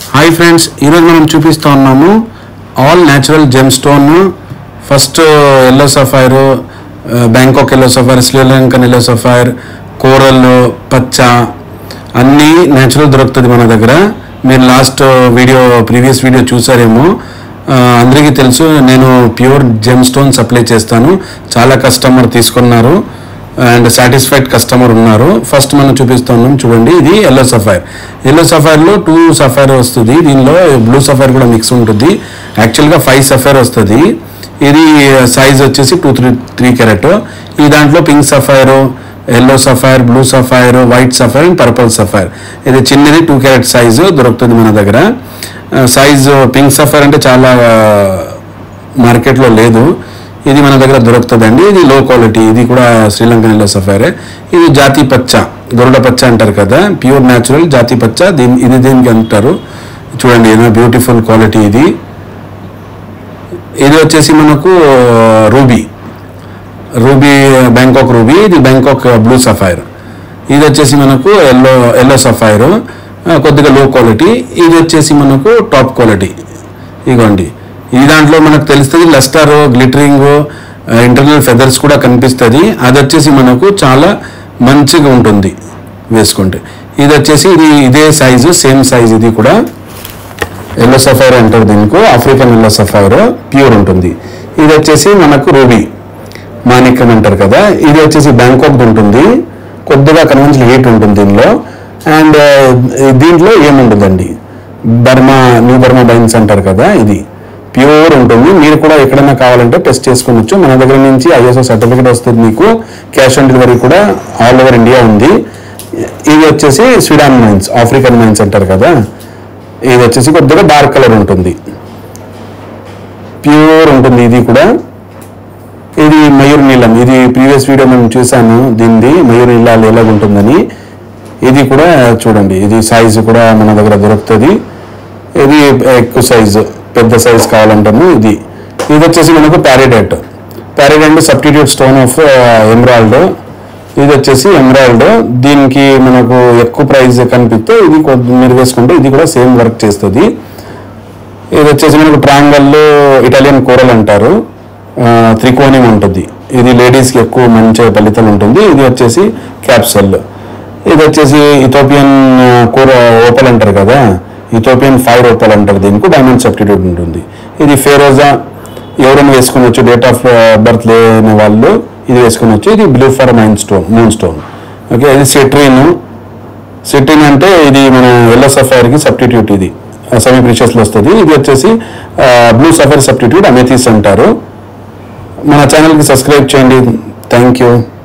hi friends ఈరోజు మనం చూపిస్తూ ఉన్నాము all natural gem stone first yellow sapphire Bangkok yellow sapphire Sri Lankan yellow sapphire coral పచ్చ అన్నీ న్యాచురల్ దొరుకుతుంది మన దగ్గర మీరు లాస్ట్ వీడియో ప్రీవియస్ వీడియో చూసారేమో ఆ, అందరికీ తెలుసు నేను ప్యూర్ జెమ్ స్టోన్ సప్లై చేస్తాను చాలా కస్టమర్ తీసుకున్నారు అండ్ సాటిస్ఫైడ్ కస్టమర్ ఉన్నారు ఫస్ట్ మనం చూపిస్తున్నాం చూడండి ఇది ఎల్లో సఫైర్ ఎల్లో సఫైర్లో టూ సఫైర్ వస్తుంది దీనిలో బ్లూ సఫైర్ కూడా మిక్స్ ఉంటుంది యాక్చువల్గా ఫైవ్ సఫైర్ వస్తుంది ఇది సైజ్ వచ్చేసి టూ త్రీ త్రీ క్యారెట్ ఈ దాంట్లో pink sapphire yellow sapphire blue sapphire white sapphire and purple sapphire ఇది చిన్నది టూ క్యారెట్ సైజు దొరుకుతుంది మన దగ్గర సైజు పింక్ సఫైర్ అంటే చాలా మార్కెట్లో లేదు ఇది మన దగ్గర దొరుకుతుందండి ఇది లో క్వాలిటీ ఇది కూడా శ్రీలంకన్ ఎల్లో సఫైరే ఇది జాతి పచ్చ గరుడ పచ్చ అంటారు కదా ప్యూర్ న్యాచురల్ జాతి పచ్చ దీని ఇది దీనికి అంటారు చూడండి ఏదో బ్యూటిఫుల్ క్వాలిటీ ఇది ఇది వచ్చేసి మనకు రూబీ రూబీ బ్యాంకాక్ రూబీ ఇది బ్యాంకాక్ బ్లూ సఫైర్ ఇది వచ్చేసి మనకు ఎల్లో ఎల్లో సఫైర్ కొద్దిగా లో క్వాలిటీ ఇది వచ్చేసి మనకు టాప్ క్వాలిటీ ఇగోండి ఈ దాంట్లో మనకు తెలుస్తుంది లస్టర్ గ్లిటరింగ్ ఇంటర్నల్ ఫెదర్స్ కూడా కనిపిస్తుంది అది వచ్చేసి మనకు చాలా మంచిగా ఉంటుంది వేసుకుంటే ఇది వచ్చేసి ఇది ఇదే సైజు సేమ్ సైజ్ ఇది కూడా ఎల్లో సఫైర్ అంటారు దీనికి ఆఫ్రికన్ ఎల్లో సఫైర్ ప్యూర్ ఉంటుంది ఇది వచ్చేసి మనకు రూబీ మాణిక్యం అంటారు కదా ఇది వచ్చేసి బ్యాంకాక్ ఉంటుంది కొద్దిగా కన్వెన్షన్ హీట్ ఉంటుంది దీనిలో అండ్ దీంట్లో ఏముంటుందండి బర్మా న్యూ బర్మా బైన్స్ అంటారు కదా ఇది ప్యూర్ ఉంటుంది మీరు కూడా ఎక్కడైనా కావాలంటే టెస్ట్ చేసుకోవచ్చు మన దగ్గర నుంచి ఐఎస్ఓ సర్టిఫికేట్ వస్తుంది మీకు క్యాష్ ఆన్ డెలివరీ కూడా ఆల్ ఓవర్ ఇండియా ఉంది ఇది వచ్చేసి స్వీడాన్ మైన్స్ ఆఫ్రికన్ మైన్స్ అంటారు కదా ఇది వచ్చేసి కొద్దిగా డార్క్ కలర్ ఉంటుంది ప్యూర్ ఉంటుంది ఇది కూడా ఇది మయూర్ నీలం ఇది ప్రీవియస్ వీడియో మనం చూసాను దీనిది మయూర్ నీలాలు ఎలాగ ఉంటుందని ఇది కూడా చూడండి ఇది సైజు కూడా మన దగ్గర దొరుకుతుంది ఇది ఎక్కువ సైజు పెద్ద సైజ్ కావాలంటాము ఇది ఇది వచ్చేసి మనకు peridot peridot substitute stone of emerald ఇది వచ్చేసి ఎమరాల్డ్ దీనికి మనకు ఎక్కువ ప్రైస్ కనిపిస్తే ఇది కొద్ది మీరు వేసుకుంటే ఇది కూడా సేమ్ వర్క్ చేస్తుంది ఇది వచ్చేసి మనకు ట్రాంగల్లో ఇటాలియన్ కూరలు అంటారు ఆ, త్రికోణం ఉంటుంది ఇది లేడీస్కి ఎక్కువ మంచి ఫలితం ఉంటుంది ఇది వచ్చేసి క్యాప్సల్ ఇది వచ్చేసి ఇథోపియన్ ఆ, కూర ఓపల్ అంటారు కదా ఇథోపియన్ ఫైర్ ఓపల్ అంటారు దీనికి డైమండ్ సబ్స్టిట్యూట్ ఉంటుంది ఇది ఫేరోజా ఎవరైనా వేసుకోవచ్చు డేట్ ఆఫ్ బర్త్ లేని వాళ్ళు ఇది వేసుకోవచ్చు ఇది blue for mine stone moon stone okay ఇది సిట్రీన్ సిట్రిన్ అంటే ఇది మన ఎల్లో సఫైర్కి సబ్స్టిట్యూట్ ఇది సెమీ ప్రీషియస్లో వస్తుంది ఇది వచ్చేసి బ్లూ సఫైర్ సబ్స్టిట్యూట్ అమెథీస్ అంటారు మన ఛానల్కి సబ్స్క్రైబ్ చేయండి థ్యాంక్ యూ